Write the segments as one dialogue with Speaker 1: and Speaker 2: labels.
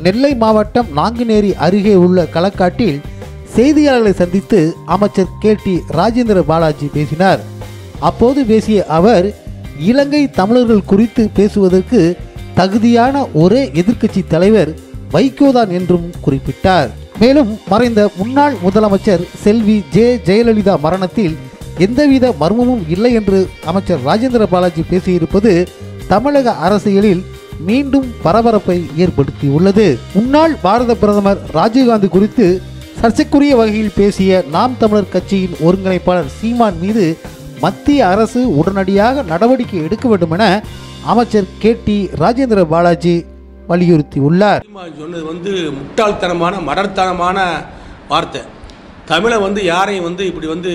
Speaker 1: நெல்லை மாவட்டம் நாங்குநேரி அருகே உள்ள களக்காட்டில் செய்தியாளர்களை சந்தித்து அமைச்சர் கே டி ராஜேந்திர பாலாஜி பேசினார் அப்போது பேசிய அவர் இலங்கை தமிழர்கள் குறித்து பேசுவதற்கு தகுதியான ஒரே எதிர்க்கட்சி தலைவர் வைகோதான் என்றும் குறிப்பிட்டார் மேலும் மறைந்த முன்னாள் முதலமைச்சர் செல்வி ஜே ஜெயலலிதா மரணத்தில் எந்தவித மர்மமும் இல்லை என்று அமைச்சர் ராஜேந்திர பாலாஜி பேசியிருப்பது தமிழக அரசியலில் மீண்டும் பரபரப்பை ஏற்படுத்தியுள்ளது முன்னாள் பாரத பிரதமர் ராஜீவ்காந்தி குறித்து சர்ச்சைக்குரிய வகையில் பேசிய நாம் தமிழர் கட்சியின் ஒருங்கிணைப்பாளர் சீமான் மீது மத்திய அரசு உடனடியாக நடவடிக்கை எடுக்க வேண்டும் என அமைச்சர் கே டி ராஜேந்திர பாலாஜி வலியுறுத்தியுள்ளார்
Speaker 2: சீமான் சொன்னது வந்து முட்டாள்தனமான மடர்த்தனமான வார்த்தை தமிழை வந்து யாரையும் வந்து இப்படி வந்து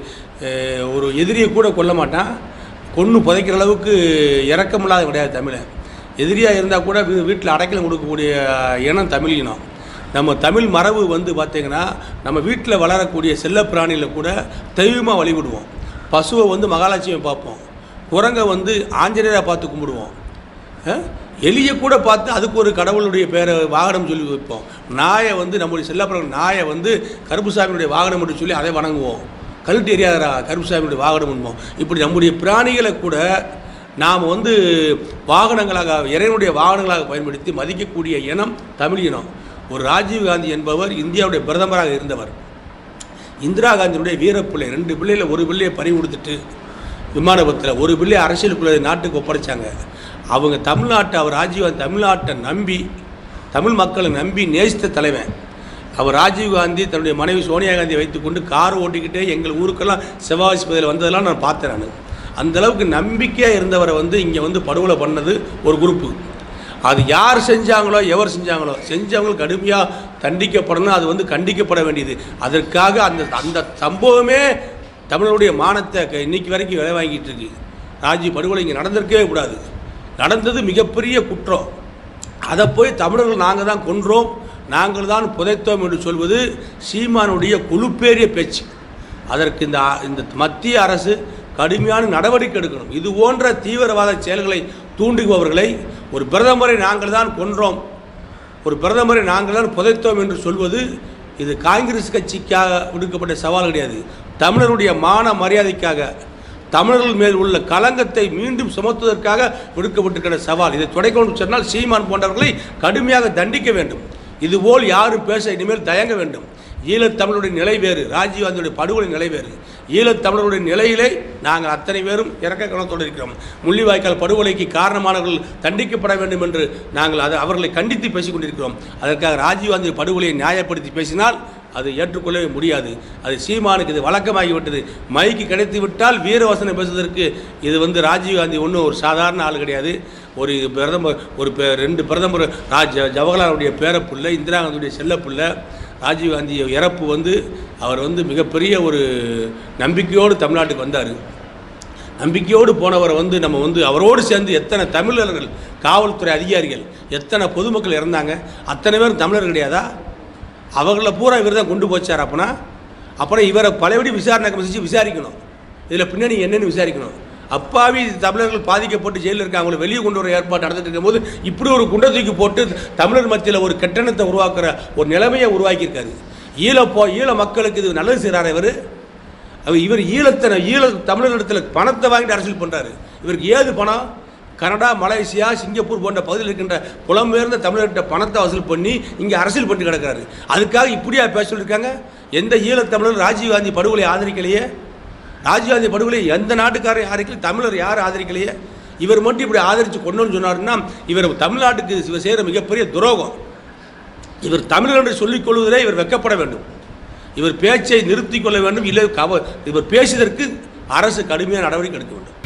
Speaker 2: அஹ், ஒரு எதிரியை கூட கொல்ல மாட்டான் கொன்று புதைக்கிற அளவுக்கு இறக்கமில்லாத கிடையாது தமிழை எதிரியாக இருந்தால் கூட வீ வீட்டில் அடைக்கலம் கொடுக்கக்கூடிய இனம் தமிழ் இனம் நம்ம தமிழ் மரபு வந்து பார்த்திங்கன்னா நம்ம வீட்டில் வளரக்கூடிய செல்லப்பிராணியில் கூட தெய்வமாக வழிபடுவோம் பசுவை வந்து மகாலட்சுமியை பார்ப்போம் குரங்கை வந்து ஆஞ்சநேயரை பார்த்து கும்பிடுவோம் அஹ்? எலியை கூட பார்த்து அதுக்கு ஒரு கடவுளுடைய பேரை வாகனம் சொல்லி வைப்போம் நாயை வந்து நம்முடைய செல்லப்பிரகம் நாயை வந்து கருப்புசாமியுடைய வாகனம் என்று சொல்லி அதை வணங்குவோம் கழுட்டு எரியாதரா கருப்புசாமியுடைய வாகனம் என்போம் இப்படி நம்முடைய பிராணிகளை கூட நாம் வந்து வாகனங்களாக இறைவனுடைய வாகனங்களாக பயன்படுத்தி மதிக்கக்கூடிய இனம் தமிழ் இனம் ஒரு ராஜீவ் காந்தி என்பவர் இந்தியாவுடைய பிரதமராக இருந்தவர் இந்திரா காந்தியினுடைய வீரப்பிள்ளை ரெண்டு பிள்ளையில ஒரு பிள்ளையை பறி கொடுத்துட்டு விமானபத்தில் ஒரு பிள்ளை அரசியலுக்குள்ள நாட்டுக்கு ஒப்படைச்சாங்க அவங்க தமிழ்நாட்டை அவர் ராஜீவ்காந்தி தமிழ்நாட்டை நம்பி தமிழ் மக்களை நம்பி நேசித்த தலைவன் அவர் ராஜீவ்காந்தி தன்னுடைய மனைவி சோனியா காந்தியை வைத்துக்கொண்டு கார் ஓட்டிக்கிட்டே எங்கள் ஊருக்கெல்லாம் செவ்வாய்ஸ்பதியில் வந்ததெல்லாம் நான் பார்த்தேன் நான் அந்த அளவுக்கு நம்பிக்கையாக இருந்தவரை வந்து இங்கே வந்து படுகொலை பண்ணது ஒரு குரூப்பு அது யார் செஞ்சாங்களோ எவர் செஞ்சாங்களோ செஞ்சவங்க கடுமையாக தண்டிக்கப்படணும் அது வந்து கண்டிக்கப்பட வேண்டியது அதற்காக அந்த அந்த சம்பவமே தமிழருடைய மானத்தை க- இன்னைக்கு வரைக்கும் விலை வாங்கிட்டு இருக்கு ராஜீவ் படுகொலை இங்கே நடந்திருக்கவே கூடாது நடந்தது மிகப்பெரிய குற்றம் அதை போய் தமிழர்கள் நாங்கள் தான் கொன்றோம் நாங்கள் தான் புதைத்தோம் என்று சொல்வது சீமானுடைய குழுப்பேறிய பேச்சு அதற்கு இந்த ஆ- இந்த மத்திய அரசு கடுமையான நடவடிக்கை எடுக்கணும் இது போன்ற தீவிரவாத செயல்களை தூண்டுபவர்களை ஒரு பிரதமரை நாங்கள் தான் கொன்றோம் ஒரு பிரதமரை நாங்கள் தான் புதைத்தோம் என்று சொல்வது இது காங்கிரஸ் கட்சிக்காக விடுக்கப்பட்ட சவால் கிடையாது தமிழருடைய மான மரியாதைக்காக தமிழர்கள் மேல் உள்ள களங்கத்தை மீண்டும் சுமத்துவதற்காக விடுக்கப்பட்டிருக்கிற சவால் இதை துடைக்கணும் சொன்னால் சீமான் போன்றவர்களை கடுமையாக தண்டிக்க வேண்டும் இதுபோல் யாரும் பேச இனிமேல் தயங்க வேண்டும் ஈழத்தமிழருடைய நிலை வேறு ராஜீவ்காந்தியுடைய படுகொலை நிலை வேறு ஈழத்தமிழருடைய நிலையிலே நாங்கள் அத்தனை பேரும் இறக்க கணத்தோடு இருக்கிறோம் முள்ளிவாய்க்கால் படுகொலைக்கு காரணமானவர்கள் தண்டிக்கப்பட வேண்டும் என்று நாங்கள் அதை அவர்களை கண்டித்து பேசிக் கொண்டிருக்கிறோம் அதற்காக ராஜீவ்காந்தி படுகொலையை நியாயப்படுத்தி பேசினால் அது ஏற்றுக்கொள்ளவே முடியாது அது சீமானுக்கு இது வழக்கமாகிவிட்டது மைக்கு கிடைத்து விட்டால் வீரவசனம் பேசுவதற்கு இது வந்து ராஜீவ்காந்தி ஒன்றும் ஒரு சாதாரண ஆள் கிடையாது ஒரு பிரதமர் ஒரு பே- ரெண்டு பிரதமர் ராஜ் ஜவஹர்லாலுடைய பேரப்புள்ள இந்திரா காந்தியுடைய செல்லப்புள்ள ராஜீவ்காந்தி இறப்பு வந்து அவர் வந்து மிகப்பெரிய ஒரு நம்பிக்கையோடு தமிழ்நாட்டுக்கு வந்தார் நம்பிக்கையோடு போனவரை வந்து நம்ம வந்து அவரோடு சேர்ந்து எத்தனை தமிழர்கள் காவல்துறை அதிகாரிகள் எத்தனை பொதுமக்கள் இறந்தாங்க அத்தனை பேரும் தமிழர் கிடையாதா அவங்கள பூரா இவர் தான் கொண்டு போச்சார் அப்பனா அப்புறம் இவரை பழையபடி விசாரணை கமிச்சு விசாரிக்கணும் இதில் பின்னணி என்னன்னு விசாரிக்கணும் அப்பாவி தமிழர்கள் பாதிக்கப்பட்டு ஜெயிலில் இருக்காங்க அவங்களை வெளியே கொண்டு வர ஏற்பாடு நடந்துட்டு இருக்கும்போது இப்படி ஒரு குண்டை தூக்கி போட்டு தமிழர் மத்தியில் ஒரு கெட்டணத்தை உருவாக்குற ஒரு நிலைமையை உருவாக்கியிருக்காரு ஈழ போ ஈழ மக்களுக்கு இது நல்லது செய்கிறார் இவர் அவர் இவர் ஈழத்தனை ஈழ தமிழர்களிடத்தில் பணத்தை வாங்கிட்டு அரசியல் பண்ணுறாரு இவருக்கு ஏது பணம் கனடா மலேசியா சிங்கப்பூர் போன்ற பகுதியில் இருக்கின்ற புலம்பெயர்ந்த தமிழர்கிட்ட பணத்தை வசூல் பண்ணி இங்கே அரசியல் பண்ணிட்டு கிடக்கிறாரு அதுக்காக இப்படியா பேச சொல்லியிருக்காங்க எந்த ஈழத்தமிழர் ராஜீவ்காந்தி படுகொலை ஆதரிக்கலையே ராஜீவ்காந்தி படுகொலை எந்த நாட்டுக்காரையும் ஆதரிக்கல தமிழர் யாரும் ஆதரிக்கலையே இவர் மட்டும் இப்படி ஆதரித்து கொண்டோன்னு சொன்னாருன்னா இவர் தமிழ்நாட்டுக்கு இவர் செய்கிற மிகப்பெரிய துரோகம் இவர் தமிழர் என்று சொல்லிக் கொள்வதிலே இவர் வெக்கப்பட வேண்டும் இவர் பேச்சை நிறுத்திக் கொள்ள வேண்டும் இல்லை கவ இவர் பேசியதற்கு அரசு கடுமையான நடவடிக்கை எடுக்க வேண்டும்